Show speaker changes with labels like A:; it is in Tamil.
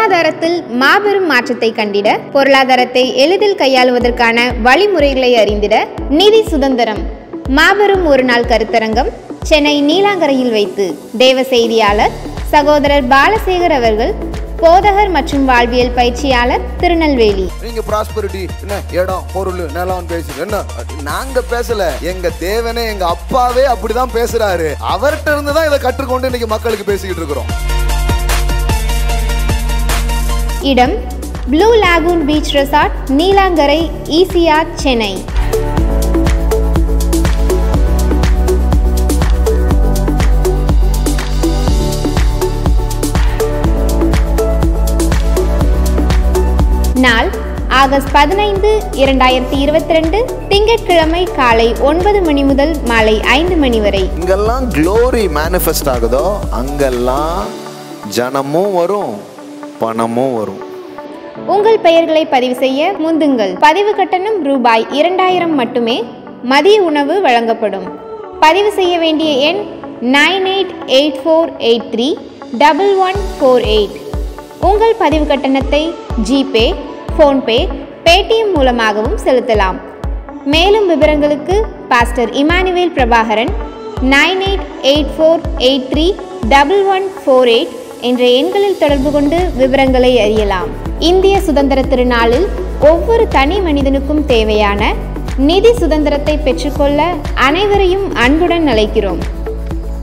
A: பொருளாதாரத்தில் மாபெரும் மாற்றத்தை கண்டிட பொருளாதாரத்தை எளிதில் கையாளுவதற்கான வழிமுறைகளை அறிந்திட நிதி சுதந்திரம் மாபெரும் ஒரு நாள் கருத்தரங்கம் சென்னை நீலாங்கரையில் வைத்து தேவ செய்தியாளர் சகோதரர் பாலசேகர் அவர்கள் போதகர் மற்றும் வாழ்வியல் பயிற்சியாளர் திருநெல்வேலி
B: நீங்க ப்ராஸ்பரிட்டி என்ன இடம் பொருள் நிலம் பேசுங்க என்ன நாங்க பேசல எங்க தேவனே எங்க அப்பாவே அப்படிதான் பேசுறாரு அவர்கிட்ட இருந்து தான் இதை கற்றுக்கொண்டு இன்னைக்கு மக்களுக்கு பேசிக்கிட்டு இருக்கிறோம்
A: இடம் blue lagoon beach resort Neelankarai ECR Chennai நாள் ஆகஸ்ட் பதினைந்து இரண்டாயிரத்தி இருபத்தி ரெண்டு திங்கட்கிழமை காலை ஒன்பது மணி முதல் மாலை ஐந்து மணி வரை
B: இங்கெல்லாம் க்ளோரி மேனிஃபெஸ்ட் ஆகுதோ அங்கெல்லாம் ஜனமும் வரும் பணமும் வரும்
A: உங்கள் பெயர்களை பதிவு செய்ய முந்துங்கள் பதிவு கட்டணம் ரூபாய் இரண்டாயிரம் மட்டுமே மதிய உணவு வழங்கப்படும் பதிவு செய்ய வேண்டிய எண் nine eight eight four eight three double one four eight உங்கள் பதிவு கட்டணத்தை ஜிபே ஃபோன்பே பேடிஎம் மூலமாகவும் செலுத்தலாம் மேலும் விவரங்களுக்கு pastor Emmanuel Prabhakaran nine eight eight four eight three double one four eight என்ற எண்களில் தொடர்பு கொண்டு விவரங்களை அறியலாம் இந்திய சுதந்திர திருநாளில் ஒவ்வொரு தனி மனிதனுக்கும் தேவையான நிதி சுதந்திரத்தை பெற்றுக்கொள்ள அனைவரையும் அன்புடன் அழைக்கிறோம்